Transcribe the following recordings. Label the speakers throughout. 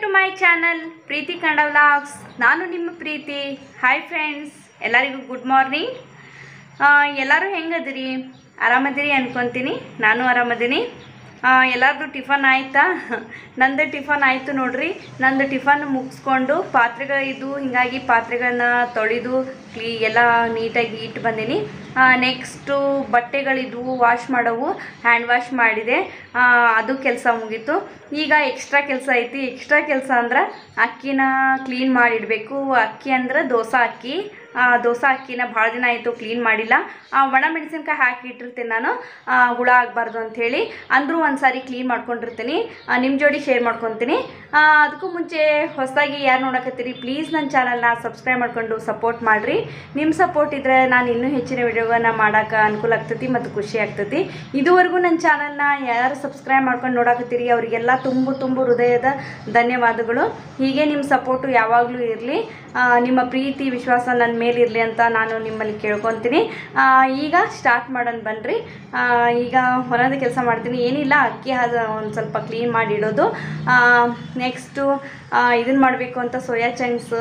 Speaker 1: ಮೈ channel Preethi Kannada vlogs ನಾನು ನಿಮ್ಮ Preethi hi friends ಎಲ್ಲರಿಗೂ ಗುಡ್ ಮಾರ್ನಿಂಗ್ ಎಲ್ಲರೂ ಹೆಂಗದಿರಿ ಆರಾಮದಿರಿ ಅನ್ಕೊತೀನಿ ನಾನು ಆರಾಮದೀನಿ ಎಲ್ಲರದು ಟಿಫನ್ ಆಯಿತಾ ನಂದು ಟಿಫನ್ ಆಯಿತು ನೋಡ್ರಿ ನಂದು ಟಿಫನ್ ಮುಗಿಸ್ಕೊಂಡು ಪಾತ್ರೆಗಳಿದ್ದು ಹೀಗಾಗಿ ಪಾತ್ರೆಗಳನ್ನ ತೊಳೆದು ಕ್ಲೀ ಎಲ್ಲ ನೀಟಾಗಿ ಇಟ್ಟು ಬಂದೀನಿ ನೆಕ್ಸ್ಟು ಬಟ್ಟೆಗಳಿದ್ವು ವಾಶ್ ಮಾಡವು ಹ್ಯಾಂಡ್ ವಾಶ್ ಮಾಡಿದೆ ಆ, ಅದು ಕೆಲಸ ಮುಗೀತು ಈಗ ಎಕ್ಸ್ಟ್ರಾ ಕೆಲಸ ಐತಿ ಎಕ್ಸ್ಟ್ರಾ ಕೆಲಸ ಅಂದ್ರೆ ಅಕ್ಕಿನ ಕ್ಲೀನ್ ಮಾಡಿಡಬೇಕು ಅಕ್ಕಿ ಅಂದ್ರೆ ದೋಸೆ ಅಕ್ಕಿ ಆ, ದೋಸೆ ಅಕ್ಕಿನ ಭಾಳ ದಿನ ಆಯಿತು ಕ್ಲೀನ್ ಮಾಡಿಲ್ಲ ಆ, ಒಣ ಮೆಣಸಿನ್ಕಾಯಿ ಹಾಕಿ ಇಟ್ಟಿರ್ತೀನಿ ನಾನು ಆ, ಹುಳ ಆಗಬಾರ್ದು ಅಂಥೇಳಿ ಅಂದರೂ ಒಂದು ಸಾರಿ ಕ್ಲೀನ್ ಮಾಡ್ಕೊಂಡಿರ್ತೀನಿ ನಿಮ್ಮ ಜೋಡಿ ಶೇರ್ ಮಾಡ್ಕೊತೀನಿ ಆ, ಅದಕ್ಕೂ ಮುಂಚೆ ಹೊಸದಾಗಿ ಯಾರು ನೋಡಕತ್ತೀರಿ ಪ್ಲೀಸ್ ನನ್ನ ಚಾನಲ್ನ ಸಬ್ಸ್ಕ್ರೈಬ್ ಮಾಡ್ಕೊಂಡು ಸಪೋರ್ಟ್ ಮಾಡಿರಿ ನಿಮ್ಮ ಸಪೋರ್ಟ್ ಇದ್ದರೆ ನಾನು ಇನ್ನೂ ಹೆಚ್ಚಿನ ವಿಡಿಯೋಗಳನ್ನ ಮಾಡೋಕೆ ಅನುಕೂಲ ಆಗ್ತೈತಿ ಮತ್ತು ಖುಷಿ ಆಗ್ತೈತಿ ಇದುವರೆಗೂ ನನ್ನ ಚಾನಲ್ನ ಯಾರು ಸಬ್ಸ್ಕ್ರೈಬ್ ಮಾಡ್ಕೊಂಡು ನೋಡಕತ್ತೀರಿ ಅವರಿಗೆಲ್ಲ ತುಂಬು ತುಂಬು ಹೃದಯದ ಧನ್ಯವಾದಗಳು ಹೀಗೆ ನಿಮ್ಮ ಸಪೋರ್ಟು ಯಾವಾಗಲೂ ಇರಲಿ ನಿಮ್ಮ ಪ್ರೀತಿ ವಿಶ್ವಾಸ ನನ್ನ ಮೇಲಿರಲಿ ಅಂತ ನಾನು ನಿಮ್ಮಲ್ಲಿ ಕೇಳ್ಕೊತೀನಿ ಆ, ಈಗ ಸ್ಟಾರ್ಟ್ ಮಾಡೋಣ ಬನ್ನಿರಿ ಈಗ ಹೊಲದ ಕೆಲಸ ಮಾಡ್ತೀನಿ ಏನಿಲ್ಲ ಅಕ್ಕಿ ಹಾದ ಒಂದು ಸ್ವಲ್ಪ ಕ್ಲೀನ್ ಮಾಡಿ ಇಡೋದು ನೆಕ್ಸ್ಟು ಇದನ್ನು ಮಾಡಬೇಕು ಅಂತ ಸೋಯಾ ಚಂಕ್ಸ್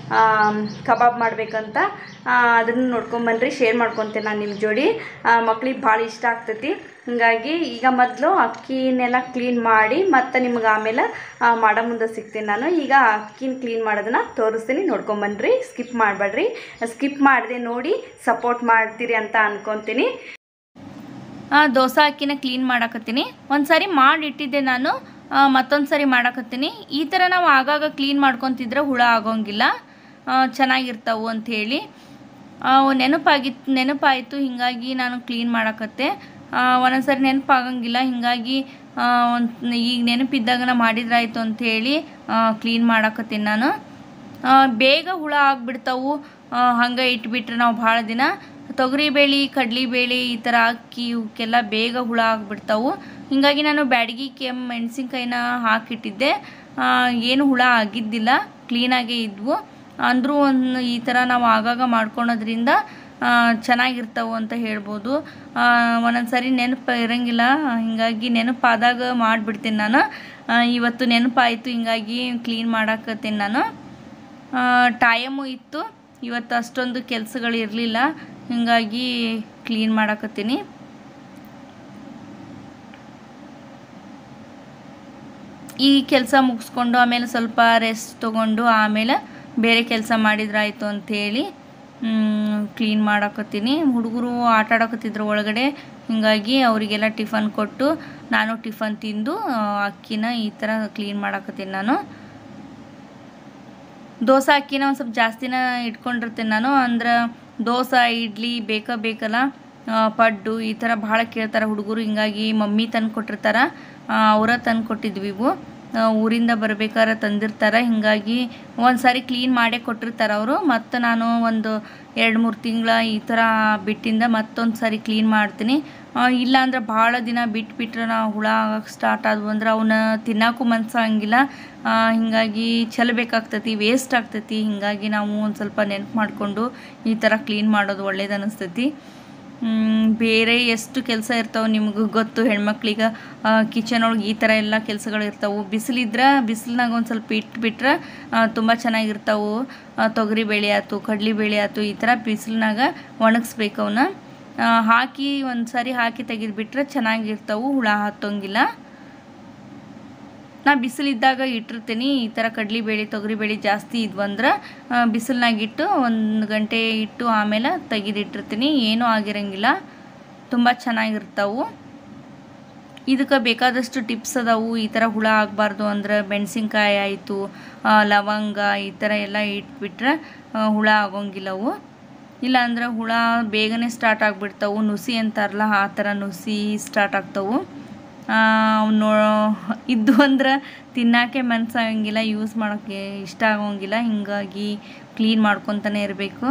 Speaker 1: ಕಬಾಬ್ ಮಾಡಬೇಕಂತ ಅದನ್ನು ನೋಡ್ಕೊಂಬನ್ರಿ ಶೇರ್ ಮಾಡ್ಕೊತೀನಿ ನಾನು ನಿಮ್ಮ ಜೋಡಿ ಮಕ್ಳಿಗೆ ಭಾಳ ಇಷ್ಟ ಆಗ್ತೈತಿ ಹೀಗಾಗಿ ಈಗ ಮೊದಲು ಅಕ್ಕಿನೆಲ್ಲ ಕ್ಲೀನ್ ಮಾಡಿ ಮತ್ತು ನಿಮ್ಗೆ ಆಮೇಲೆ ಆ, ಮಾಡೋ ಮುಂದೆ ಸಿಗ್ತೀನಿ ನಾನು ಈಗ ಅಕ್ಕಿನ ಕ್ಲೀನ್ ಮಾಡೋದನ್ನ ತೋರಿಸ್ತೀನಿ ನೋಡ್ಕೊಂಬನ್ರಿ ಸ್ಕಿಪ್ ಮಾಡಬೇಡ್ರಿ ಸ್ಕಿಪ್ ಮಾಡದೆ ನೋಡಿ ಸಪೋರ್ಟ್ ಮಾಡ್ತೀರಿ ಅಂತ ಅನ್ಕೊತೀನಿ ದೋಸೆ ಅಕ್ಕಿನ ಕ್ಲೀನ್ ಮಾಡಕತ್ತೀನಿ ಒಂದು ಸಾರಿ ಮಾಡಿಟ್ಟಿದ್ದೆ ನಾನು ಮತ್ತೊಂದು ಸಾರಿ ಮಾಡಕತ್ತೀನಿ ಈ ಥರ ನಾವು ಆಗಾಗ ಕ್ಲೀನ್ ಮಾಡ್ಕೊತಿದ್ರೆ ಹುಳ ಆಗೋಂಗಿಲ್ಲ ಆ, ಚೆನ್ನಾಗಿರ್ತಾವು ಅಂಥೇಳಿ ನೆನಪಾಗಿತ್ತು ನೆನಪಾಯಿತು ಹೀಗಾಗಿ ನಾನು ಕ್ಲೀನ್ ಮಾಡಕತ್ತೆ ಒಂದೊಂದು ಸಾರಿ ನೆನಪಾಗಂಗಿಲ್ಲ ಹೀಗಾಗಿ ಒಂದು ಈಗ ನೆನಪಿದ್ದಾಗ ನಾ ಮಾಡಿದ್ರಾಯ್ತು ಅಂಥೇಳಿ ಕ್ಲೀನ್ ಮಾಡಕತ್ತೀನಿ ನಾನು ಆ, ಬೇಗ ಹುಳ ಆಗಿಬಿಡ್ತಾವು ಹಂಗೆ ಇಟ್ಬಿಟ್ರೆ ನಾವು ಭಾಳ ದಿನ ತೊಗರಿಬೇಳೆ ಕಡಲೆಬೇಳೆ ಈ ಥರ ಅಕ್ಕಿ ಇವಕ್ಕೆಲ್ಲ ಬೇಗ ಹುಳ ಆಗಿಬಿಡ್ತಾವು ಹೀಗಾಗಿ ನಾನು ಬ್ಯಾಡಗಿ ಕೆಮ್ಮು ಮೆಣಸಿನ್ಕಾಯಿನ ಹಾಕಿಟ್ಟಿದ್ದೆ ಆ, ಏನು ಹುಳ ಆಗಿದ್ದಿಲ್ಲ ಕ್ಲೀನಾಗೇ ಇದ್ವು ಅಂದರೂ ಒಂದು ಈ ಥರ ನಾವು ಆಗಾಗ ಮಾಡ್ಕೊಳೋದ್ರಿಂದ ಆ, ಚೆನ್ನಾಗಿರ್ತಾವು ಅಂತ ಹೇಳ್ಬೋದು ಆ, ಒಂದೊಂದು ಸರಿ ನೆನಪು ಇರಂಗಿಲ್ಲ ಹೀಗಾಗಿ ನೆನಪಾದಾಗ ಮಾಡಿಬಿಡ್ತೀನಿ ನಾನು ಆ, ಇವತ್ತು ನೆನಪಾಯಿತು ಹೀಗಾಗಿ ಕ್ಲೀನ್ ಮಾಡಾಕತ್ತೀನಿ ನಾನು ಟೈಮು ಇತ್ತು ಇವತ್ತು ಅಷ್ಟೊಂದು ಕೆಲಸಗಳು ಇರಲಿಲ್ಲ ಹೀಗಾಗಿ ಕ್ಲೀನ್ ಮಾಡಾಕತ್ತೀನಿ ಈ ಕೆಲಸ ಮುಗಿಸ್ಕೊಂಡು ಆಮೇಲೆ ಸ್ವಲ್ಪ ರೆಸ್ಟ್ ತೊಗೊಂಡು ಆಮೇಲೆ ಬೇರೆ ಕೆಲಸ ಮಾಡಿದ್ರಾಯ್ತು ಅಂಥೇಳಿ ಕ್ಲೀನ್ ಮಾಡಾಕತ್ತೀನಿ ಹುಡುಗರು ಆಟ ಆಡಕತ್ತಿದ್ರು ಒಳಗಡೆ ಹೀಗಾಗಿ ಅವರಿಗೆಲ್ಲ ಟಿಫನ್ ಕೊಟ್ಟು ನಾನು ಟಿಫನ್ ತಿಂದು ಆ, ಅಕ್ಕಿನ ಈ ಥರ ಕ್ಲೀನ್ ಮಾಡಾಕತ್ತೀನಿ ನಾನು ದೋಸೆ ಅಕ್ಕಿನ ಒಂದು ಸ್ವಲ್ಪ ಜಾಸ್ತಿನ ಇಟ್ಕೊಂಡಿರ್ತೀನಿ ನಾನು ಅಂದ್ರೆ ದೋಸೆ ಇಡ್ಲಿ ಬೇಕ ಬೇಕಲ್ಲ ಆ, ಪಡ್ಡು ಈ ಥರ ಭಾಳ ಕೇಳ್ತಾರೆ ಹುಡುಗರು ಹಿಂಗಾಗಿ ಮಮ್ಮಿ ತಂದು ಕೊಟ್ಟಿರ್ತಾರೆ ಅವರ ತಂದು ಕೊಟ್ಟಿದ್ವಿ ಇವು ಆ, ಊರಿಂದ ಬರ್ಬೇಕಾದ್ರೆ ತಂದಿರ್ತಾರೆ ಹೀಗಾಗಿ ಒಂದು ಸಾರಿ ಕ್ಲೀನ್ ಮಾಡೇ ಕೊಟ್ಟಿರ್ತಾರೆ ಅವರು ಮತ್ತು ನಾನು ಒಂದು ಎರಡು ಮೂರು ತಿಂಗಳ ಈ ಥರ ಬಿಟ್ಟಿಂದ ಮತ್ತೊಂದು ಸಾರಿ ಕ್ಲೀನ್ ಮಾಡ್ತೀನಿ ಆ, ಇಲ್ಲ ಅಂದ್ರೆ ಭಾಳ ದಿನ ಬಿಟ್ಬಿಟ್ರೆ ನಾವು ಹುಳ ಆಗಕ್ಕೆ ಸ್ಟಾರ್ಟ್ ಆದ್ವು ಅಂದ್ರೆ ಅವನ್ನ ತಿನ್ನೋಕ್ಕೂ ಮನ್ಸಾಗಂಗಿಲ್ಲ ಆ, ಹೀಗಾಗಿ ಚೆಲ್ಲಬೇಕಾಗ್ತೈತಿ ವೇಸ್ಟ್ ಆಗ್ತೈತಿ ಹೀಗಾಗಿ ನಾವು ಒಂದು ಸ್ವಲ್ಪ ನೆನಪು ಮಾಡಿಕೊಂಡು ಈ ಥರ ಕ್ಲೀನ್ ಮಾಡೋದು ಒಳ್ಳೇದು ಅನಿಸ್ತೈತಿ ಮ್, ಬೇರೆ ಎಷ್ಟು ಕೆಲಸ ಇರ್ತಾವೆ ನಿಮ್ಗೆ ಗೊತ್ತು ಹೆಣ್ಮಕ್ಳಿಗೆ ಕಿಚನ್ ಒಳಗೆ ಈ ಥರ ಎಲ್ಲ ಕೆಲಸಗಳು ಇರ್ತಾವೆ ಬಿಸಿಲಿದ್ರೆ ಬಿಸಿಲಿನಾಗ ಒಂದು ಸ್ವಲ್ಪ ಇಟ್ಬಿಟ್ರೆ ತುಂಬ ಚೆನ್ನಾಗಿರ್ತಾವೆ ತೊಗರಿ ಬೇಳೆ ಆಯ್ತು ಕಡ್ಲಿ ಬೇಳೆ ಆಯ್ತು ಈ ಥರ ಬಿಸಿಲಿನಾಗ ಒಣಗಿಸ್ಬೇಕು ಅವನ್ನ ಹಾಕಿ ಒಂದು ಸಾರಿ ಹಾಕಿ ತೆಗೆದುಬಿಟ್ರೆ ಚೆನ್ನಾಗಿರ್ತಾವೆ ಹುಳ ಹತ್ತೋಂಗಿಲ್ಲ ನಾ ಬಿಸಿಲಿದ್ದಾಗ ಇಟ್ಟಿರ್ತೀನಿ ಈ ಥರ ಕಡ್ಲಿಬೇಳೆ ತೊಗರಿಬೇಳೆ ಜಾಸ್ತಿ ಇದ್ವು ಅಂದ್ರೆ ಬಿಸಿಲ್ನಾಗ ಇಟ್ಟು ಒಂದು ಗಂಟೆ ಇಟ್ಟು ಆಮೇಲೆ ತೆಗೆದಿಟ್ಟಿರ್ತೀನಿ ಏನೂ ಆಗಿರಂಗಿಲ್ಲ ತುಂಬ ಚೆನ್ನಾಗಿರ್ತಾವು ಇದಕ್ಕೆ ಬೇಕಾದಷ್ಟು ಟಿಪ್ಸ್ ಅದಾವು ಈ ಥರ ಹುಳ ಆಗಬಾರ್ದು ಅಂದ್ರೆ ಮೆಣಸಿನ್ಕಾಯಿ ಆಯಿತು ಲವಂಗ ಈ ಥರ ಎಲ್ಲ ಇಟ್ಬಿಟ್ರೆ ಆ, ಹುಳ ಆಗೋಂಗಿಲ್ಲವು ಇಲ್ಲ ಅಂದ್ರೆ ಹುಳ ಬೇಗನೆ ಸ್ಟಾರ್ಟ್ ಆಗಿಬಿಡ್ತಾವು ನುಸಿ ಅಂತಾರಲ್ಲ ಆ ಥರ ನುಸಿ ಸ್ಟಾರ್ಟ್ ಆಗ್ತಾವು ನೋ ಇದ್ದು ಅಂದ್ರೆ ತಿನ್ನೋಕ್ಕೆ ಮನಸ್ಸಾಗಂಗಿಲ್ಲ ಯೂಸ್ ಮಾಡೋಕ್ಕೆ ಇಷ್ಟ ಆಗೋಂಗಿಲ್ಲ ಹೀಗಾಗಿ ಕ್ಲೀನ್ ಮಾಡ್ಕೊತಾನೆ ಇರಬೇಕು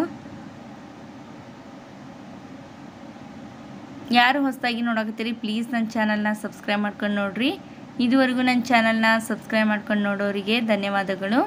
Speaker 1: ಯಾರು ಹೊಸದಾಗಿ ನೋಡಕತ್ತೀರಿ ಪ್ಲೀಸ್ ನನ್ನ ಚಾನಲ್ನ ಸಬ್ಸ್ಕ್ರೈಬ್ ಮಾಡ್ಕೊಂಡು ನೋಡ್ರಿ ಇದುವರೆಗೂ ನನ್ನ ಚಾನಲ್ನ ಸಬ್ಸ್ಕ್ರೈಬ್ ಮಾಡ್ಕೊಂಡು ನೋಡೋರಿಗೆ ಧನ್ಯವಾದಗಳು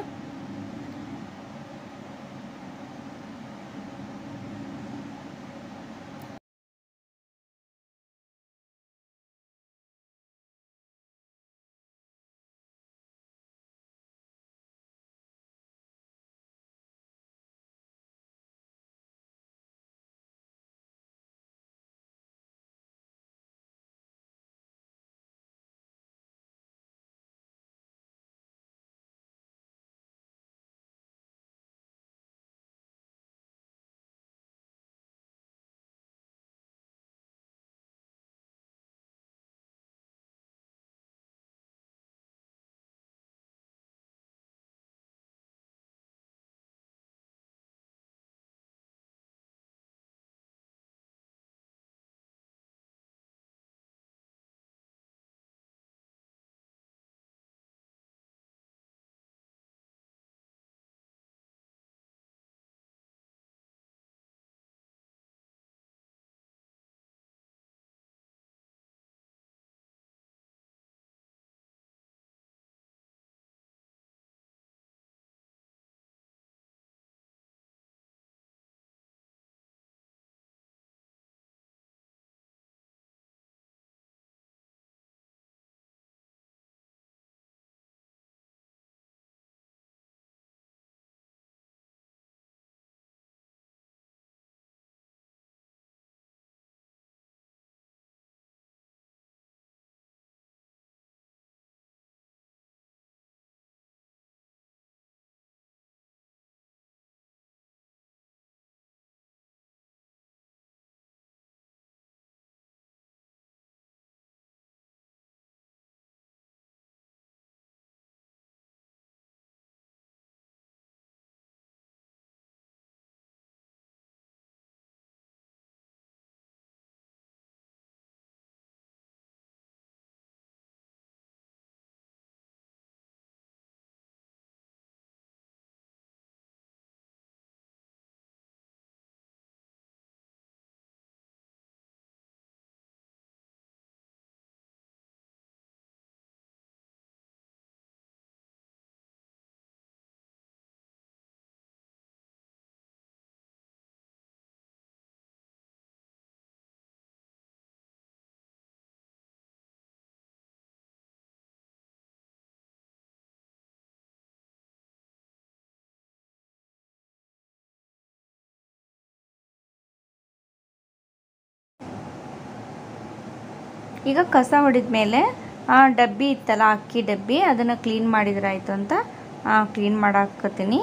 Speaker 1: ಈಗ ಕಸ ಹೊಡೆದ ಮೇಲೆ ಆ ಡಬ್ಬಿ ಇತ್ತಲ್ಲ ಅಕ್ಕಿ ಡಬ್ಬಿ ಅದನ್ನು ಕ್ಲೀನ್ ಮಾಡಿದ್ರಾಯ್ತು ಅಂತ ಕ್ಲೀನ್ ಮಾಡಾಕತ್ತೀನಿ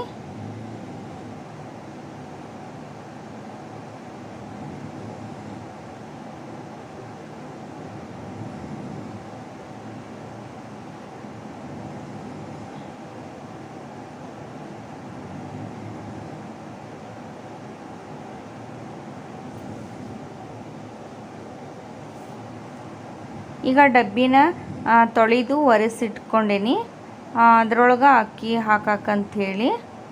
Speaker 1: ಈಗ ಡಬ್ಬಿನ ಆ, ತೊಳೆದು ಒರೆಸಿಟ್ಕೊಂಡೇನಿ ಅದರೊಳಗೆ ಅಕ್ಕಿ ಹಾಕಾಕಂತ ಹೇಳಿ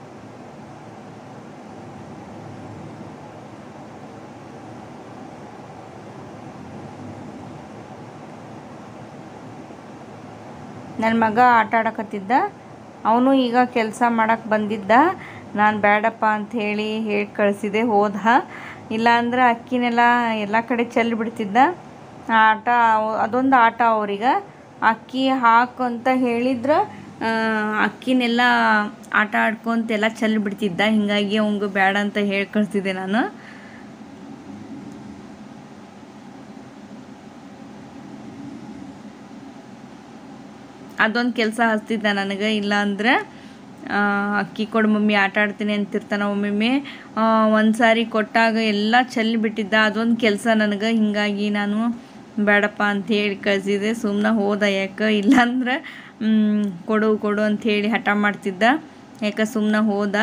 Speaker 1: ನನ್ನ ಮಗ ಆಟ ಆಡಕತ್ತಿದ್ದ ಅವನು ಈಗ ಕೆಲಸ ಮಾಡಕ್ಕೆ ಬಂದಿದ್ದ ನಾನು ಬೇಡಪ್ಪ ಅಂತ ಹೇಳಿ ಹೇಳಿ ಕಳಿಸಿದೆ ಹೋದ ಇಲ್ಲಾಂದ್ರೆ ಅಕ್ಕಿನೆಲ್ಲ ಎಲ್ಲ ಕಡೆ ಚೆಲ್ಲಿ ಬಿಡ್ತಿದ್ದ ಆ ಆಟ ಅವ್- ಅದೊಂದು ಆಟ ಅವ್ರಿಗೆ ಅಕ್ಕಿ ಹಾಕು ಅಂತ ಹೇಳಿದ್ರೆ ಆ, ಅಕ್ಕಿನೆಲ್ಲ ಆಟ ಆಡ್ಕೊಂತ ಎಲ್ಲ ಚೆಲ್ಲಿ ಬಿಡ್ತಿದ್ದ ಹೀಗಾಗಿ ಅವಂಗೆ ಬೇಡ ಅಂತ ಹೇಳಿ ಕಳಿಸಿದೆ ನಾನು ಅದೊಂದು ಕೆಲಸ ಹಚ್ತಿದ್ದ ನನಗೆ ಇಲ್ಲ ಅಂದ್ರೆ ಆ, ಅಕ್ಕಿ ಕೊಡು ಮಮ್ಮಿ ಆಟ ಆಡ್ತೀನಿ ಅಂತಿರ್ತಾನ ಒಮ್ಮೊಮ್ಮೆ ಒಂದು ಸಾರಿ ಕೊಟ್ಟಾಗ ಎಲ್ಲ ಚೆಲ್ಲಿ ಬಿಟ್ಟಿದ್ದ ಅದೊಂದು ಕೆಲಸ ನನಗೆ ಹಿಂಗಾಗಿ ನಾನು ಬೇಡಪ್ಪ ಅಂತ ಹೇಳಿ ಕಳಿಸಿದೆ ಸುಮ್ಮನೆ ಹೋದ ಯಾಕೆ ಇಲ್ಲಾಂದ್ರೆ ಮ್, ಕೊಡು ಕೊಡು ಅಂತ ಹೇಳಿ ಹಠ ಮಾಡ್ತಿದ್ದ ಯಾಕೆ ಸುಮ್ಮನೆ ಹೋದ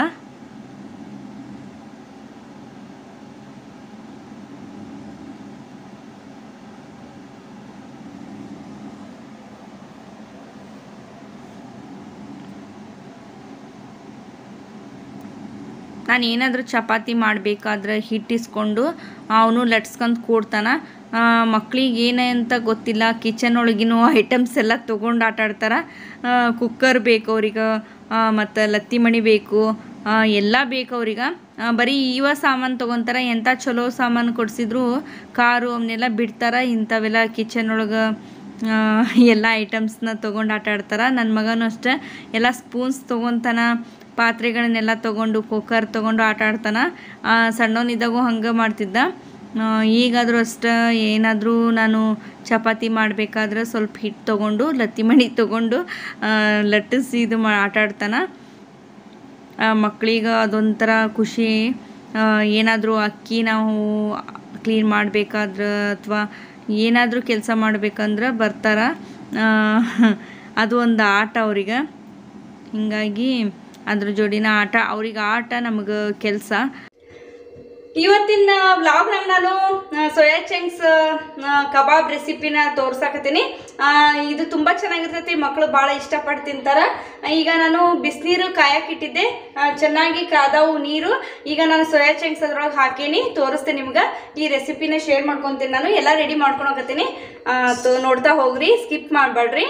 Speaker 1: ನಾನು ಏನಾದರೂ ಚಪಾತಿ ಮಾಡಬೇಕಾದ್ರೆ ಹಿಟ್ಟು ಇಸ್ಕೊಂಡು ಅವನು ಲಟ್ಸ್ಕೊಂಡು ಕೂಡ್ತಾನ ಮಕ್ಳಿಗೆ ಏನೇ ಅಂತ ಗೊತ್ತಿಲ್ಲ ಕಿಚನ್ ಒಳಗಿನ ಐಟಮ್ಸ್ ಎಲ್ಲ ತೊಗೊಂಡು ಆಟ ಆಡ್ತಾರೆ ಕುಕ್ಕರ್ ಬೇಕು ಅವ್ರಿಗೆ ಮತ್ತು ಲತ್ತಿ ಮಣಿ ಬೇಕು ಆ, ಎಲ್ಲ ಬೇಕು ಅವ್ರಿಗೆ ಆ, ಬರೀ ಇವ ಸಾಮಾನು ತೊಗೊತಾರೆ ಎಂಥ ಚಲೋ ಸಾಮಾನು ಕೊಡಿಸಿದ್ರು ಕಾರು ಅವನ್ನೆಲ್ಲ ಬಿಡ್ತಾರೆ ಇಂಥವೆಲ್ಲ ಕಿಚನ್ ಒಳಗೆ ಆ, ಎಲ್ಲ ಐಟಮ್ಸ್ನ ತೊಗೊಂಡು ಆಟ ಆಡ್ತಾರೆ ನನ್ನ ಮಗನೂ ಅಷ್ಟೇ ಎಲ್ಲ ಸ್ಪೂನ್ಸ್ ತೊಗೊತಾನ ಪಾತ್ರೆಗಳನ್ನೆಲ್ಲ ತೊಗೊಂಡು ಕುಕ್ಕರ್ ತೊಗೊಂಡು ಆಟ ಆಡ್ತಾನ ಆ, ಸಣ್ಣವನಿದ್ದಾಗೂ ಹಂಗೆ ಮಾಡ್ತಿದ್ದ ಆ, ಈಗಾದರೂ ಅಷ್ಟೇ ಏನಾದರೂ ನಾನು ಚಪಾತಿ ಮಾಡಬೇಕಾದ್ರೆ ಸ್ವಲ್ಪ ಹಿಟ್ಟು ತೊಗೊಂಡು ಲತ್ತಿ ಮಣಿ ತೊಗೊಂಡು ಆ, ಲಟ್ಟಿಸಿ ಇದು ಮಾ ಆಟ ಆಡ್ತಾನ ಮಕ್ಕಳಿಗೆ ಅದೊಂಥರ ಖುಷಿ ಏನಾದರೂ ಅಕ್ಕಿ ನಾವು ಕ್ಲೀನ್ ಮಾಡಬೇಕಾದ್ರೆ ಅಥವಾ ಏನಾದರೂ ಕೆಲಸ ಮಾಡ್ಬೇಕಂದ್ರೆ ಬರ್ತಾರೆ ಅದು ಒಂದು ಆಟ ಅವ್ರಿಗೆ ಹೀಗಾಗಿ ಅದ್ರ ಜೋಡಿನ ಆಟ ಅವ್ರಿಗೆ ಆಟ ನಮಗೆ ಕೆಲಸ ಇವತ್ತಿನ ವ್ಲಾಗ್ನಾಗ ನಾನು ಸೋಯಾ ಚಂಕ್ಸ್ ಕಬಾಬ್ ರೆಸಿಪಿನ ತೋರ್ಸಾಕತ್ತೀನಿ ಆ, ಇದು ತುಂಬ ಚೆನ್ನಾಗಿರ್ತೈತಿ ಮಕ್ಕಳು ಭಾಳ ಇಷ್ಟಪಟ್ಟು ತಿಂತಾರೆ ಈಗ ನಾನು ಬಿಸಿನೀರು ಕಾಯಕ್ಕಿಟ್ಟಿದ್ದೆ ಆ, ಚೆನ್ನಾಗಿ ಕಾದಾವು ನೀರು ಈಗ ನಾನು ಸೋಯಾ ಚಂಕ್ಸ್ ಅದ್ರೊಳಗೆ ಹಾಕೀನಿ ತೋರಿಸ್ತೇನೆ ನಿಮ್ಗೆ ಈ ರೆಸಿಪಿನ ಶೇರ್ ಮಾಡ್ಕೊತೀನಿ ನಾನು ಎಲ್ಲ ರೆಡಿ ಮಾಡ್ಕೊಳಕತ್ತೀನಿ ನೋಡ್ತಾ ಹೋಗ್ರಿ ಸ್ಕಿಪ್ ಮಾಡಬೇಡ್ರಿ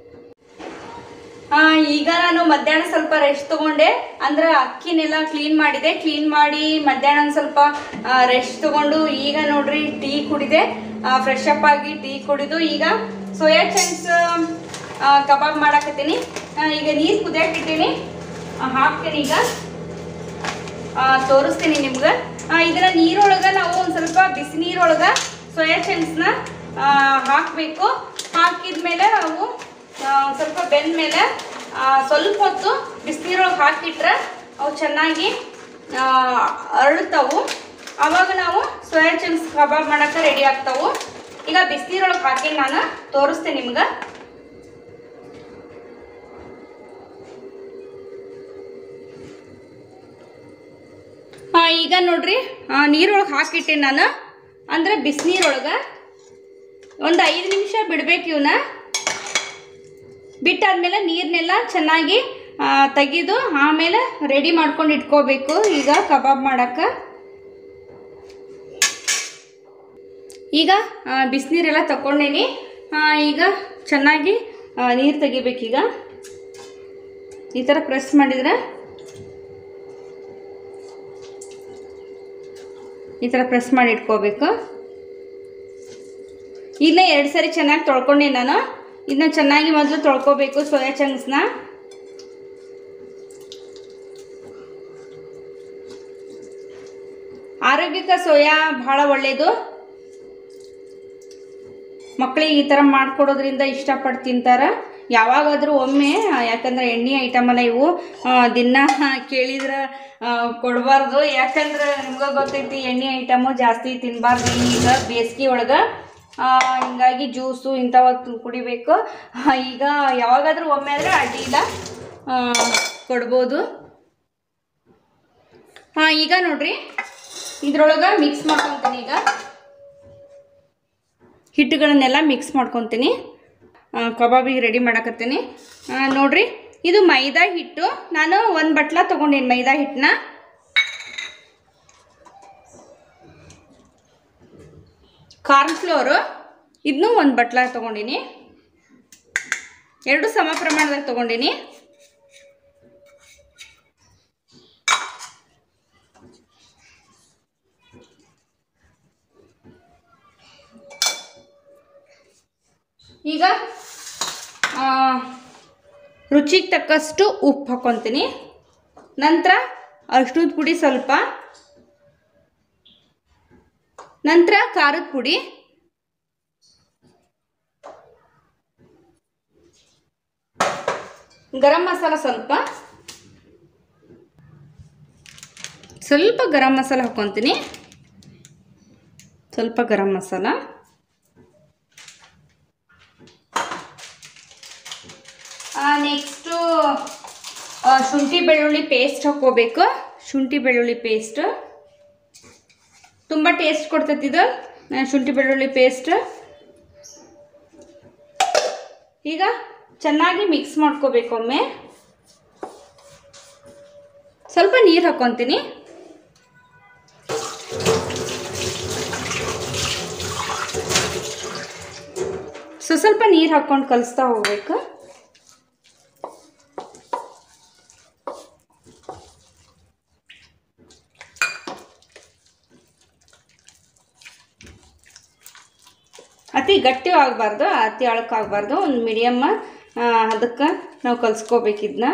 Speaker 1: ಆ, ಈಗ ನಾನು ಮಧ್ಯಾಹ್ನ ಸ್ವಲ್ಪ ರೆಸ್ಟ್ ತಗೊಂಡೆ ಅಂದ್ರೆ ಅಕ್ಕಿನೆಲ್ಲ ಕ್ಲೀನ್ ಮಾಡಿದೆ ಕ್ಲೀನ್ ಮಾಡಿ ಮಧ್ಯಾಹ್ನ ಒಂದ್ ಸ್ವಲ್ಪ ರೆಸ್ಟ್ ತಗೊಂಡು ಈಗ ನೋಡ್ರಿ ಟೀ ಕುಡಿದೆ ಫ್ರೆಶ್ ಅಪ್ ಆಗಿ ಟೀ ಕುಡಿದು ಈಗ ಸೋಯಾ ಚಂಕ್ಸ್ ಕಬಾಬ್ ಮಾಡಾಕತ್ತೀನಿ ಆ, ಈಗ ನೀರು ಕುದಿಯಕ್ಕೆ ಇಟ್ಟೀನಿ ಆ, ಹಾಕ್ತೀನಿ ಈಗ ಆ, ತೋರಿಸ್ತೀನಿ ನಿಮ್ಗೆ ಆ, ಇದನ್ನ ನೀರೊಳಗೆ ನಾವು ಒಂದು ಸ್ವಲ್ಪ ಬಿಸಿ ನೀರೊಳಗೆ ಸೋಯಾ ಚಂಕ್ಸ್ನ ಹಾಕಬೇಕು ಹಾಕಿದ್ಮೇಲೆ ನಾವು ಆ, ಒಂದ್ ಸ್ವಲ್ಪ ಬೆಂದ ಮೇಲೆ ಸ್ವಲ್ಪ ಹೊತ್ತು ಬಿಸಿನೀರೊಳಗೆ ಹಾಕಿಟ್ರೆ ಅವು ಚೆನ್ನಾಗಿ ಆ, ಅರಳ್ತಾವು ಅವಾಗ ನಾವು ಸೋಯಾ ಚಂಕ್ಸ್ ಕಬಾಬ್ ಮಾಡೋಕೆ ರೆಡಿ ಆಗ್ತಾವು ಈಗ ಬಿಸಿನೀರೊಳಗೆ ಹಾಕಿ ನಾನು ತೋರಿಸ್ತೇನೆ ನಿಮ್ಗೆ ಆ, ಈಗ ನೋಡ್ರಿ ನೀರೊಳಗೆ ಹಾಕಿಟ್ಟೆ ನಾನು ಅಂದ್ರೆ ಬಿಸಿನೀರೊಳಗೆ ಒಂದು ಐದು ನಿಮಿಷ ಬಿಡ್ಬೇಕು ಇವನ್ನ ಬಿಟ್ಟಾದ್ಮೇಲೆ ನೀರನ್ನೆಲ್ಲ ಚೆನ್ನಾಗಿ ಆ, ತೆಗೆದು ಆಮೇಲೆ ರೆಡಿ ಮಾಡ್ಕೊಂಡು ಇಟ್ಕೋಬೇಕು ಈಗ ಕಬಾಬ್ ಮಾಡಕ್ಕೆ ಈಗ ಬಿಸಿನೀರೆಲ್ಲ ತಗೊಂಡೇನಿ ಆ, ಈಗ ಚೆನ್ನಾಗಿ ನೀರು ತೆಗಿಬೇಕೀಗ ಈ ಥರ ಪ್ರೆಸ್ ಮಾಡಿದ್ರೆ ಈ ಥರ ಪ್ರೆಸ್ ಮಾಡಿ ಇಟ್ಕೋಬೇಕು ಇದನ್ನ ಎರಡು ಸರಿ ಚೆನ್ನಾಗಿ ತೊಳ್ಕೊಂಡೆ ನಾನು ಇದನ್ನ ಚೆನ್ನಾಗಿ ಮೊದಲು ತೊಳ್ಕೊಬೇಕು ಸೋಯಾ ಚಂಕ್ಸ್ನ ಆರೋಗ್ಯಕ್ಕೆ ಸೋಯಾ ಬಹಳ ಒಳ್ಳೆಯದು ಮಕ್ಕಳಿಗೆ ಈ ಥರ ಮಾಡಿಕೊಡೋದ್ರಿಂದ ಇಷ್ಟಪಟ್ಟು ತಿಂತಾರೆ ಯಾವಾಗಾದರೂ ಒಮ್ಮೆ ಆ, ಯಾಕಂದ್ರೆ ಎಣ್ಣೆ ಐಟಮ್ ಅಲ್ಲ ಇವು ಆ, ದಿನ ಕೇಳಿದ್ರೆ ಆ, ಕೊಡಬಾರ್ದು ಯಾಕಂದ್ರೆ ನಿಮ್ಗೆ ಗೊತ್ತೈತಿ ಎಣ್ಣೆ ಐಟಮು ಜಾಸ್ತಿ ತಿನ್ನಬಾರ್ದು ಈಗ ಬೇಸಿಗೆ ಒಳಗೆ ಹಿಂಗಾಗಿ ಜ್ಯೂಸು ಇಂಥವ ಕುಡಿಬೇಕು ಆ, ಈಗ ಯಾವಾಗಾದರೂ ಒಮ್ಮೆ ಆದರೆ ಅಡ್ಡಿ ಇಲ್ಲ ಆ, ಕೊಡ್ಬೋದು ಹಾಂ ಈಗ ನೋಡ್ರಿ ಇದ್ರೊಳಗೆ ಮಿಕ್ಸ್ ಮಾಡ್ಕೊತೀನಿ ಈಗ ಹಿಟ್ಟುಗಳನ್ನೆಲ್ಲ ಮಿಕ್ಸ್ ಮಾಡ್ಕೊತೀನಿ ಆ, ಕಬಾಬಿಗೆ ರೆಡಿ ಮಾಡಕತ್ತೀನಿ ಆ, ನೋಡ್ರಿ ಇದು ಮೈದಾ ಹಿಟ್ಟು ನಾನು ಒಂದು ಬಟ್ಲ ತೊಗೊಂಡೀನಿ ಮೈದಾ ಹಿಟ್ಟನ್ನ ಕಾರ್ನ್ ಫ್ಲೋರು ಇದನ್ನೂ ಒಂದು ಬಟ್ಲ ತೊಗೊಂಡಿನಿ ಎರಡು ಸಮ ಪ್ರಮಾಣದಾಗ ತೊಗೊಂಡಿನಿ ಈಗ ಆ, ರುಚಿಗೆ ತಕ್ಕಷ್ಟು ಉಪ್ಪು ಹಾಕ್ಕೊತೀನಿ ನಂತರ ಅರ್ಶಿಣದ ಪುಡಿ ಸ್ವಲ್ಪ ನಂತರ ಖಾರದ ಪುಡಿ ಗರಂ ಮಸಾಲ ಸ್ವಲ್ಪ ಸ್ವಲ್ಪ ಗರಂ ಮಸಾಲ ಹಾಕ್ಕೊತೀನಿ ಸ್ವಲ್ಪ ಗರಂ ಮಸಾಲ ನೆಕ್ಸ್ಟು ಶುಂಠಿ ಬೆಳ್ಳುಳ್ಳಿ ಪೇಸ್ಟ್ ಹಾಕ್ಕೋಬೇಕು ಶುಂಠಿ ಬೆಳ್ಳುಳ್ಳಿ ಪೇಸ್ಟ್ ತುಂಬ ಟೇಸ್ಟ್ ಕೊಡ್ತೈತಿ ಇದು ಆ, ಶುಂಠಿ ಬೆಳ್ಳುಳ್ಳಿ ಪೇಸ್ಟ್ ಈಗ ಚೆನ್ನಾಗಿ ಮಿಕ್ಸ್ ಮಾಡ್ಕೋಬೇಕು ಒಮ್ಮೆ ಸ್ವಲ್ಪ ನೀರು ಹಾಕ್ಕೊತೀನಿ ಸೊ ಸ್ವಲ್ಪ ನೀರು ಹಾಕ್ಕೊಂಡು ಕಲಿಸ್ತಾ ಹೋಗ್ಬೇಕು ಅತಿ ಗಟ್ಟಿ ಆಗಬಾರ್ದು ಅತಿ ಅಳಕ್ಕಾಗಬಾರ್ದು ಒಂದು ಮೀಡಿಯಮ್ಮ ಅದಕ್ಕೆ ನಾವು ಕಲಿಸ್ಕೋಬೇಕು ಇದನ್ನ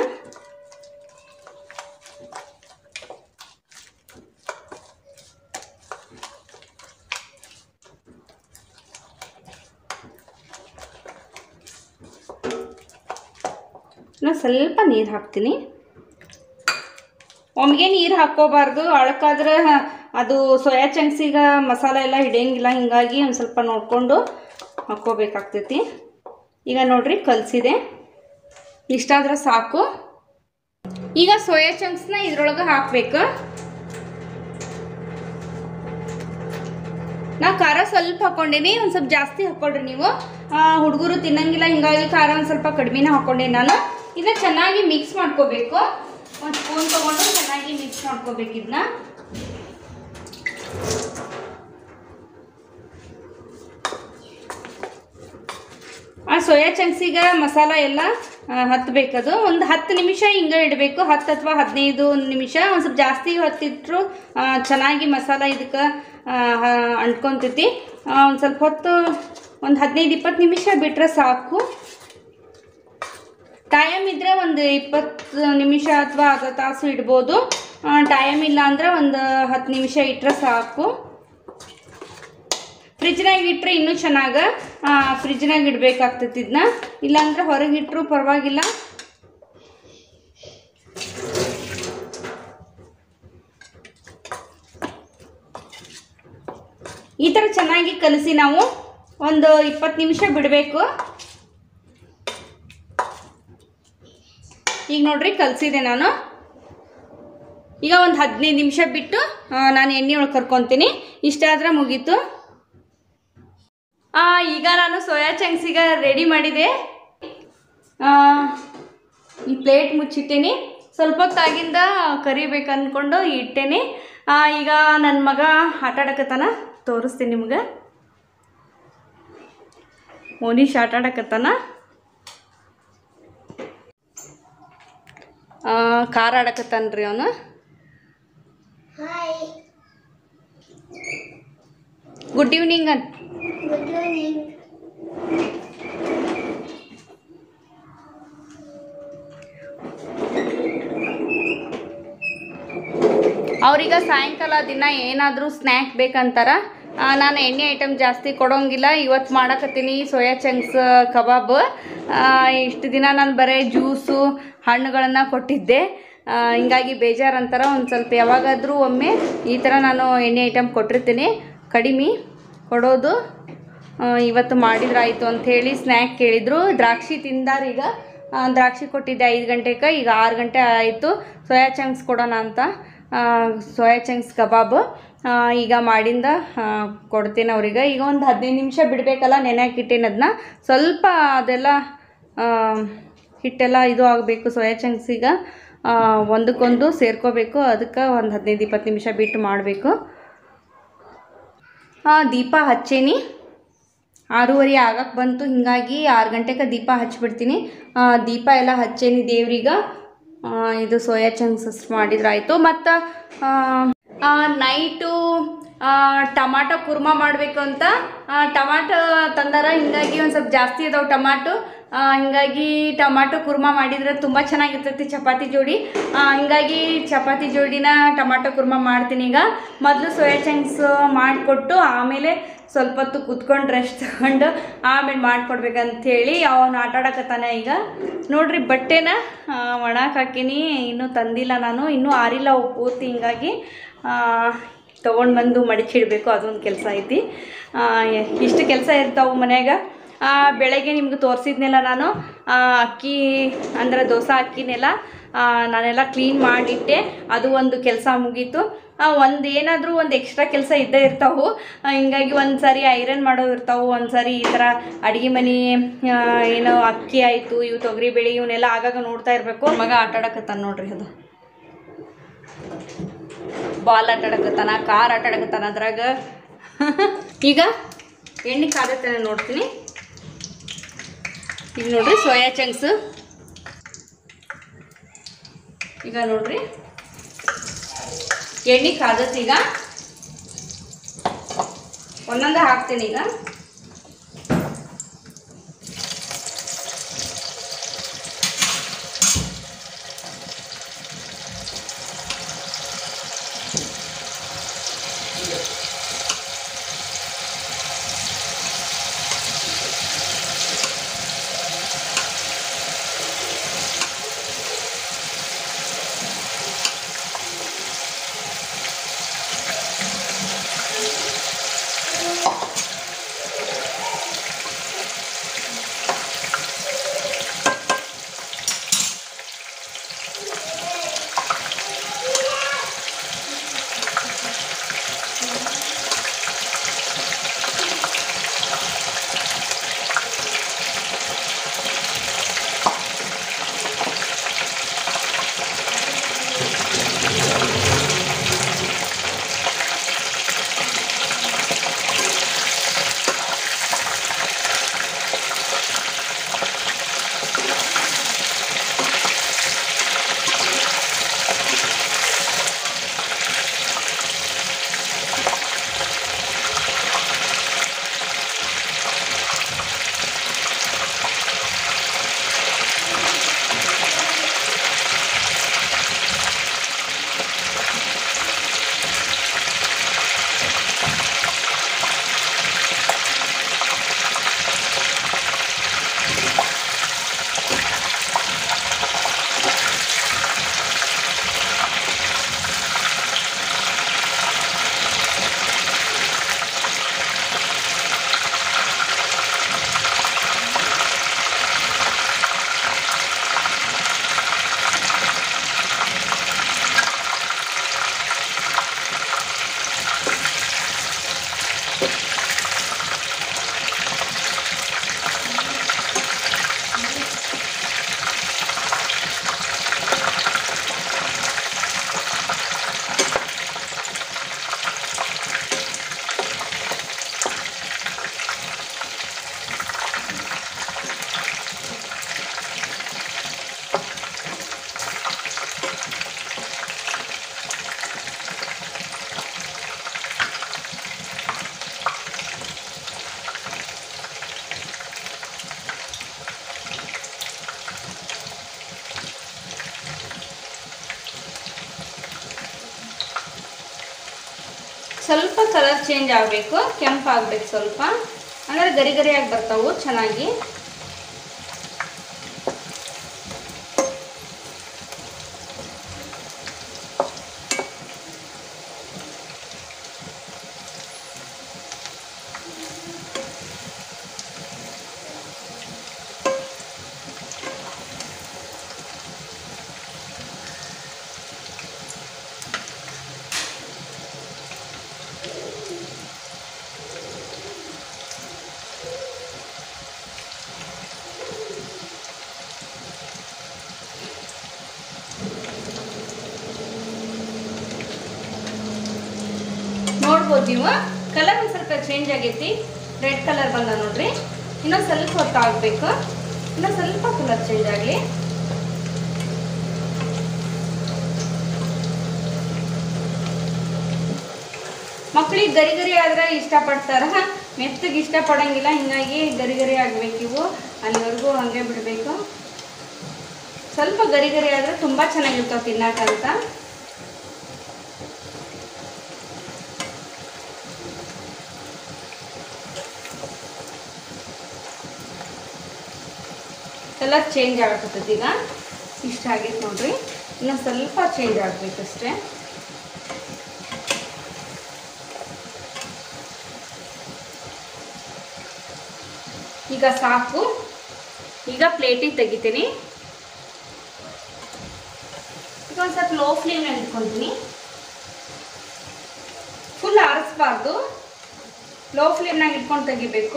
Speaker 1: ನಾನು ಸ್ವಲ್ಪ ನೀರು ಹಾಕ್ತೀನಿ ಒಮ್ಗೆ ನೀರು ಹಾಕ್ಕೋಬಾರ್ದು ಅಳಕಾದ್ರೆ ಅದು ಸೋಯಾ ಚಂಕ್ಸಿಗೆ ಮಸಾಲೆ ಎಲ್ಲ ಹಿಡಿಯಂಗಿಲ್ಲ ಹಿಂಗಾಗಿ ಒಂದು ಸ್ವಲ್ಪ ನೋಡಿಕೊಂಡು ಹಾಕ್ಕೋಬೇಕಾಗ್ತೈತಿ ಈಗ ನೋಡ್ರಿ ಕಲಸಿದೆ ಇಷ್ಟಾದ್ರೆ ಸಾಕು ಈಗ ಸೋಯಾ ಚಂಕ್ಸ್ನ ಇದ್ರೊಳಗೆ ಹಾಕಬೇಕು ನಾ ಖಾರ ಸ್ವಲ್ಪ ಹಾಕ್ಕೊಂಡೀನಿ ಒಂದು ಸ್ವಲ್ಪ ಜಾಸ್ತಿ ಹಾಕ್ಕೊಳ್ರಿ ನೀವು ಹುಡುಗರು ತಿನ್ನಂಗಿಲ್ಲ ಹಿಂಗಾಗಿ ಖಾರ ಒಂದು ಸ್ವಲ್ಪ ಕಡಿಮೆನೇ ಹಾಕ್ಕೊಂಡೀನಿ ನಾನು ಇದನ್ನ ಚೆನ್ನಾಗಿ ಮಿಕ್ಸ್ ಮಾಡ್ಕೋಬೇಕು ಒಂದು ಸ್ಪೂನ್ ತೊಗೊಂಡು ಚೆನ್ನಾಗಿ ಮಿಕ್ಸ್ ಮಾಡ್ಕೋಬೇಕು ಇದನ್ನ ಆ ಸೋಯಾ ಚಂಕ್ಸಿಗೆ ಮಸಾಲ ಎಲ್ಲ ಆ, ಹತ್ಬೇಕದು ಒಂದು ಹತ್ತು ನಿಮಿಷ ಹಿಂಗೆ ಇಡಬೇಕು ಹತ್ತು ಅಥವಾ ಹದಿನೈದು ನಿಮಿಷ ಒಂದು ಸ್ವಲ್ಪ ಜಾಸ್ತಿ ಹೊತ್ತಿಟ್ರು ಆ, ಚೆನ್ನಾಗಿ ಮಸಾಲ ಇದಕ್ಕೆ ಅಂಟ್ಕೊತೈತಿ ಒಂದು ಸ್ವಲ್ಪ ಹೊತ್ತು ಒಂದು ಹದಿನೈದು ಇಪ್ಪತ್ತು ನಿಮಿಷ ಬಿಟ್ಟರೆ ಸಾಕು ಟೈಮ್ ಇದ್ದರೆ ಒಂದು ಇಪ್ಪತ್ತು ನಿಮಿಷ ಅಥವಾ ಅರ್ಧ ತಾಸು ಇಡ್ಬೋದು ಟೈಮ್ ಇಲ್ಲ ಅಂದರೆ ಒಂದು ಹತ್ತು ನಿಮಿಷ ಇಟ್ಟರೆ ಸಾಕು ಫ್ರಿಜ್ನಾಗ ಇಟ್ಟರೆ ಇನ್ನೂ ಚೆನ್ನಾಗ ಫ್ರಿಜ್ನಾಗ ಇಡಬೇಕಾಗ್ತೈತಿ ಇದನ್ನ ಇಲ್ಲಾಂದ್ರೆ ಹೊರಗೆ ಇಟ್ಟರು ಪರವಾಗಿಲ್ಲ ಈ ಥರ ಚೆನ್ನಾಗಿ ಕಲಸಿ ನಾವು ಒಂದು ಇಪ್ಪತ್ತು ನಿಮಿಷ ಬಿಡಬೇಕು ಈಗ ನೋಡ್ರಿ ಕಲಸಿದೆ ನಾನು ಈಗ ಒಂದು ಹದಿನೈದು ನಿಮಿಷ ಬಿಟ್ಟು ಆ, ನಾನು ಎಣ್ಣೆ ಒಳಗೆ ಕರ್ಕೊತೀನಿ ಇಷ್ಟಾದ್ರೆ ಮುಗೀತು ಆ, ಈಗ ನಾನು ಸೋಯಾ ಚಂಕ್ಸಿಗ ರೆಡಿ ಮಾಡಿದೆ ಆ, ಈ ಪ್ಲೇಟ್ ಮುಚ್ಚಿಟ್ಟೇನಿ ಸ್ವಲ್ಪ ಹೊತ್ತಾಗಿಂದ ಕರಿಬೇಕು ಅಂದ್ಕೊಂಡು ಇಟ್ಟೇನಿ ಆ, ಈಗ ನನ್ನ ಮಗ ಆಟ ಆಡಕತ್ತಾನ ತೋರಿಸ್ತೀನಿ ನಿಮ್ಗೆ ಮೋನೀಶ್ ಆಟ ಆಡಕತ್ತಾನ ಆ, ಕಾರ್ ಆಡಕತ್ತಾನ್ರಿ ಅವನು
Speaker 2: Hi,
Speaker 1: ಗುಡ್ ಈವ್ನಿಂಗ್ ಅಂತ
Speaker 2: good evening.
Speaker 1: ಅವ್ರೀಗ ಸಾಯಂಕಾಲ ದಿನ ಏನಾದರೂ ಸ್ನ್ಯಾಕ್ ಬೇಕಂತಾರ ಆ, ನಾನು ಎಣ್ಣೆ ಐಟಮ್ ಜಾಸ್ತಿ ಕೊಡೋಂಗಿಲ್ಲ ಇವತ್ತು ಮಾಡಕತ್ತೀನಿ ಸೋಯಾ ಚಂಕ್ಸ್ ಕಬಾಬ್ ಆ, ಇಷ್ಟು ದಿನ ನಾನು ಬರೀ ಜ್ಯೂಸು ಹಣ್ಣುಗಳನ್ನು ಕೊಟ್ಟಿದ್ದೆ ಆ, ಹಿಂಗಾಗಿ ಬೇಜಾರು ಅಂತಾರ ಒಂದು ಸ್ವಲ್ಪ ಯಾವಾಗಾದರೂ ಒಮ್ಮೆ ಈ ಥರ ನಾನು ಎಣ್ಣೆ ಐಟಮ್ ಕೊಟ್ಟಿರ್ತೀನಿ ಕಡಿಮೆ ಕೊಡೋದು ಆ, ಇವತ್ತು ಮಾಡಿದ್ರಾಯ್ತು ಅಂಥೇಳಿ ಸ್ನ್ಯಾಕ್ ಕೇಳಿದರು ದ್ರಾಕ್ಷಿ ತಿಂದಾರೀಗ ಆ, ದ್ರಾಕ್ಷಿ ಕೊಟ್ಟಿದ್ದೆ ಐದು ಗಂಟೆಗೆ ಈಗ ಆರು ಗಂಟೆ ಆಯಿತು ಸೋಯಾ ಚಂಕ್ಸ್ ಕೊಡೋಣ ಅಂತ ಆ, ಸೋಯಾ ಚಂಕ್ಸ್ ಕಬಾಬ್ ಆ, ಈಗ ಮಾಡಿಂದ ಆ, ಕೊಡ್ತೀನಿ ಅವ್ರಿಗೆ ಈಗ ಒಂದು ಹದಿನೈದು ನಿಮಿಷ ಬಿಡಬೇಕಲ್ಲ ನೆನೆಯಾಕೆ ಇಟ್ಟೇನೆ ಅದನ್ನ ಸ್ವಲ್ಪ ಅದೆಲ್ಲ ಆ, ಹಿಟ್ಟೆಲ್ಲ ಇದು ಆಗಬೇಕು ಸೋಯಾ ಚಂಕ್ಸ್ ಈಗ ಆ, ಒಂದಕ್ಕೊಂದು ಸೇರ್ಕೋಬೇಕು ಅದಕ್ಕೆ ಒಂದು ಹದಿನೈದು ಇಪ್ಪತ್ತು ನಿಮಿಷ ಬಿಟ್ಟು ಮಾಡಬೇಕು ದೀಪ ಹಚ್ಚೇನಿ ಆರೂವರೆ ಆಗಕ್ಕೆ ಬಂತು ಹಿಂಗಾಗಿ ಆರು ಗಂಟೆಗೆ ದೀಪ ಹಚ್ಬಿಡ್ತೀನಿ ಆ, ದೀಪ ಎಲ್ಲ ಹಚ್ಚೇನಿ ದೇವ್ರಿಗೆ ಆ, ಇದು ಸೋಯಾ ಚಂಕ್ಸ್ ಮಾಡಿದ್ರಾಯ್ತು ಮತ್ತು ನೈಟು ಟಮಾಟೊ ಕುರ್ಮಾ ಮಾಡಬೇಕು ಅಂತ ಆ, ಟಮಾಟೊ ತಂದಾರ ಹಿಂಗಾಗಿ ಒಂದು ಸ್ವಲ್ಪ ಜಾಸ್ತಿ ಅದಾವೆ ಟಮಾಟೊ ಆ, ಹಿಂಗಾಗಿ ಟಮಾಟೊ ಕುರ್ಮಾ ಮಾಡಿದ್ರೆ ತುಂಬ ಚೆನ್ನಾಗಿರ್ತೈತಿ ಚಪಾತಿ ಜೋಡಿ ಆ, ಹಿಂಗಾಗಿ ಚಪಾತಿ ಜೋಡಿನ ಟಮಾಟೊ ಕುರ್ಮಾ ಮಾಡ್ತೀನಿ ಈಗ ಮೊದಲು ಸೋಯಾ ಚಂಕ್ಸ್ ಮಾಡಿಕೊಟ್ಟು ಆಮೇಲೆ ಸ್ವಲ್ಪ ಹೊತ್ತು ಕುತ್ಕೊಂಡು ರೆಸ್ಟ್ ತಗೊಂಡು ಆಮೇಲೆ ಮಾಡಿಕೊಡ್ಬೇಕಂಥೇಳಿ ಅವನು ಆಟ ಆಡಕತ್ತಾನೆ ಈಗ ನೋಡ್ರಿ ಬಟ್ಟೆನ ಆ, ಒಣಾಕ್ ಹಾಕೀನಿ ಇನ್ನೂ ತಂದಿಲ್ಲ ನಾನು ಇನ್ನೂ ಆರಿಲ್ಲ ಅವು ಪೂರ್ತಿ ಹಿಂಗಾಗಿ ತೊಗೊಂಡು ಬಂದು ಮಡಿಚಿಡಬೇಕು ಅದೊಂದು ಕೆಲಸ ಐತಿ ಆ, ಎ- ಇಷ್ಟು ಕೆಲಸ ಇರ್ತಾವೆ ಮನ್ಯಾಗ ಆ, ಬೆಳಗ್ಗೆ ನಿಮ್ಗೆ ತೋರಿಸಿದ್ನೆಲ್ಲ ನಾನು ಆ, ಅಕ್ಕಿ ಅಂದ್ರೆ ದೋಸೆ ಅಕ್ಕಿನೆಲ್ಲ ಆ, ನಾನೆಲ್ಲ ಕ್ಲೀನ್ ಮಾಡಿಟ್ಟೆ ಅದು ಒಂದು ಕೆಲಸ ಮುಗೀತು ಒಂದು ಏನಾದರೂ ಒಂದು ಎಕ್ಸ್ಟ್ರಾ ಕೆಲಸ ಇದ್ದೇ ಇರ್ತಾವೆ ಹಿಂಗಾಗಿ ಒಂದು ಸಾರಿ ಐರನ್ ಮಾಡೋ ಇರ್ತಾವೆ ಒಂದು ಸಾರಿ ಈ ಥರ ಅಡುಗೆ ಮನೆ ಆ, ಏನೋ ಅಕ್ಕಿ ಆಯಿತು ಇವು ತೊಗರಿ ಬೇಳೆ ಇವನ್ನೆಲ್ಲ ಆಗಾಗ ನೋಡ್ತಾ ಇರಬೇಕು ಮಗ ಆಟ ಆಡಕತ್ತಾನ ನೋಡ್ರಿ ಅದು ಬಾಲ್ ಆಟ ಆಡಕತ್ತಾನ ಕಾರ್ ಆಟ ಆಡಕತ್ತಾನ ಅದ್ರಾಗ ಈಗ ಎಣ್ಣೆ ಕಾದತ್ತೇನೆ ನೋಡ್ತೀನಿ ಈಗ ನೋಡ್ರಿ ಸೋಯಾ ಚಂಕ್ಸ್ ಈಗ ನೋಡ್ರಿ ಎಣ್ಣೆ ಕಾದತ್ ಈಗ ಒಂದೊಂದೇ ಹಾಕ್ತೀನಿ ಈಗ ಸ್ವಲ್ಪ ಕಲರ್ ಚೇಂಜ್ ಆಗಬೇಕು ಕೆಂಪು ಆಗಬೇಕು ಸ್ವಲ್ಪ ಅಂದರೆ ಗರಿ ಗರಿಯಾಗಿ ಬರ್ತಾವು ಚೆನ್ನಾಗಿ ನೋಡ್ಬೋದು ನೀವು ಕಲರ್ ಒಂದು ಸ್ವಲ್ಪ ಚೇಂಜ್ ಆಗೈತಿ ರೆಡ್ ಕಲರ್ ಬಂದ ನೋಡ್ರಿ ಇನ್ನೊಂದು ಸ್ವಲ್ಪ ಹೊತ್ತು ಆಗಬೇಕು ಇನ್ನೊಂದು ಸ್ವಲ್ಪ ಕಲರ್ ಚೇಂಜ್ ಆಗಲಿ ಮಕ್ಳಿಗೆ ಗರಿ ಗರಿ ಆದ್ರೆ ಇಷ್ಟಪಡ್ತಾರ ಮೆತ್ತಗೆ ಇಷ್ಟಪಡಂಗಿಲ್ಲ ಹಿಂಗಾಗಿ ಗರಿ ಗರಿ ಆಗ್ಬೇಕು ಇವು ಅಲ್ಲಿವರೆಗೂ ಹಂಗೆ ಬಿಡಬೇಕು ಸ್ವಲ್ಪ ಗರಿ ಗರಿ ಆದ್ರೆ ತುಂಬ ಚೆನ್ನಾಗಿರ್ತಾವೆ ತಿನ್ನಕ್ಕಂತ ಕಲರ್ ಚೇಂಜ್ ಆಗತ್ತದ ಈಗ ಇಷ್ಟ ಆಗೈತೆ ನೋಡ್ರಿ ಇನ್ನು ಸ್ವಲ್ಪ ಚೇಂಜ್ ಆಗಬೇಕಷ್ಟೇ ಈಗ ಸಾಕು ಈಗ ಪ್ಲೇಟಿಗೆ ತೆಗಿತೀನಿ ಈಗ ಒಂದು ಸ್ವಲ್ಪ ಲೋ ಫ್ಲೇಮ್ನಲ್ಲಿ ಇಟ್ಕೊತೀನಿ ಫುಲ್ ಆರಿಸ್ಬಾರ್ದು ಲೋ ಫ್ಲೇಮ್ನಾಗ ಇಟ್ಕೊಂಡು ತೆಗಿಬೇಕು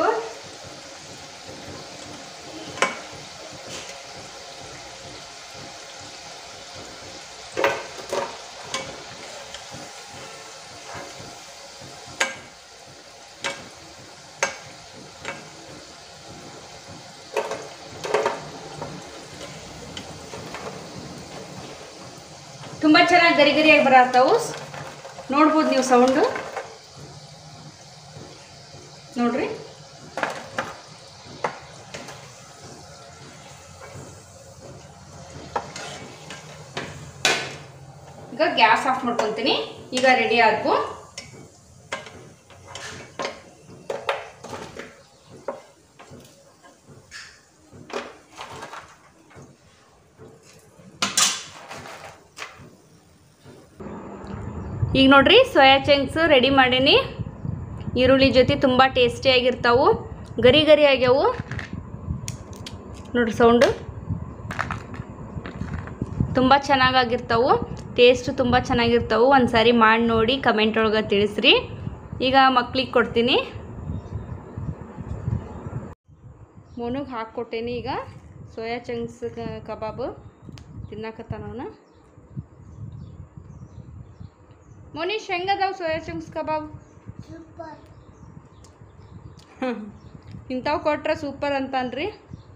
Speaker 1: ತುಂಬ ಚೆನ್ನಾಗಿ ಗರಿ ಗರಿಯಾಗಿ ಬರತ್ತಾವು ನೋಡ್ಬೋದು ನೀವು ಸೌಂಡು ನೋಡ್ರಿ ಈಗ ಗ್ಯಾಸ್ ಆಫ್ ಮಾಡ್ಕೊತೀನಿ ಈಗ ರೆಡಿ ಆದ್ವು ಈಗ ನೋಡ್ರಿ ಸೋಯಾ ಚಂಕ್ಸ್ ರೆಡಿ ಮಾಡೀನಿ ಈರುಳ್ಳಿ ಜೊತೆ ತುಂಬ ಟೇಸ್ಟಿಯಾಗಿರ್ತಾವು ಗರಿ ಗರಿ ಆಗ್ಯಾವು ನೋಡ್ರಿ ಸೌಂಡು ತುಂಬ ಚೆನ್ನಾಗಾಗಿರ್ತಾವು ಟೇಸ್ಟ್ ತುಂಬ ಚೆನ್ನಾಗಿರ್ತಾವು ಒಂದು ಸಾರಿ ಮಾಡಿ ನೋಡಿ ಕಮೆಂಟ್ ಒಳಗೆ ತಿಳಿಸ್ರಿ ಈಗ ಮಕ್ಳಿಗೆ ಕೊಡ್ತೀನಿ ಮೊನಗೆ ಹಾಕ್ಕೊಟ್ಟೇನಿ ಈಗ ಸೋಯಾ ಚಂಕ್ಸ್ ಕಬಾಬು ತಿನ್ನಕತ್ತಾನವನ ಮೋನಿಶ್ ಹೆಂಗದಾವ ಸೋಯಾ ಚಂಕ್ಸ್ ಕಬಾಬ್ ಇಂಥವು ಕೊಟ್ರೆ ಸೂಪರ್ ಅಂತಾನ್ರಿ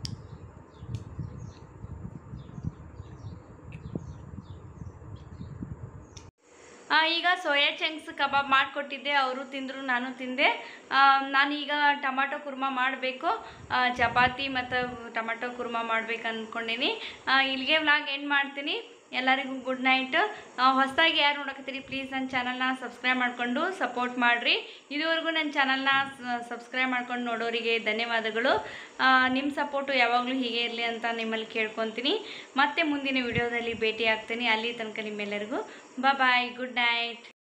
Speaker 1: ಆ, ಈಗ ಸೋಯಾ ಚಂಕ್ಸ್ ಕಬಾಬ್ ಮಾಡಿಕೊಟ್ಟಿದ್ದೆ ಅವರು ತಿಂದರು ನಾನು ತಿಂದೆ ಆ, ನಾನೀಗ ಟೊಮಾಟೊ ಕುರ್ಮಾ ಮಾಡಬೇಕು ಚಪಾತಿ ಮತ್ತು ಟೊಮಾಟೊ ಕುರ್ಮಾ ಮಾಡ್ಬೇಕು ಅಂದ್ಕೊಂಡೀನಿ ಆ, ಇಲ್ಲಿಗೆ ವ್ಲಾಗ್ ಎಂಡ್ ಮಾಡ್ತೀನಿ ಎಲ್ಲರಿಗೂ ಗುಡ್ ನೈಟ್ ಹೊಸದಾಗಿ ಯಾರು ನೋಡಕತ್ತೀರಿ ಪ್ಲೀಸ್ ನನ್ನ ಚಾನಲ್ನ ಸಬ್ಸ್ಕ್ರೈಬ್ ಮಾಡಿಕೊಂಡು ಸಪೋರ್ಟ್ ಮಾಡಿರಿ ಇದುವರೆಗೂ ನನ್ನ ಚಾನಲ್ನ ಸಬ್ಸ್ಕ್ರೈಬ್ ಮಾಡ್ಕೊಂಡು ನೋಡೋರಿಗೆ ಧನ್ಯವಾದಗಳು ನಿಮ್ಮ ಸಪೋರ್ಟು ಯಾವಾಗಲೂ ಹೀಗೆ ಇರಲಿ ಅಂತ ನಿಮ್ಮಲ್ಲಿ ಕೇಳ್ಕೊತೀನಿ ಮತ್ತೆ ಮುಂದಿನ ವಿಡಿಯೋದಲ್ಲಿ ಭೇಟಿ ಆಗ್ತೀನಿ ಅಲ್ಲಿ ತನಕ ನಿಮ್ಮೆಲ್ಲರಿಗೂ ಬಾಯ್ ಗುಡ್ ನೈಟ್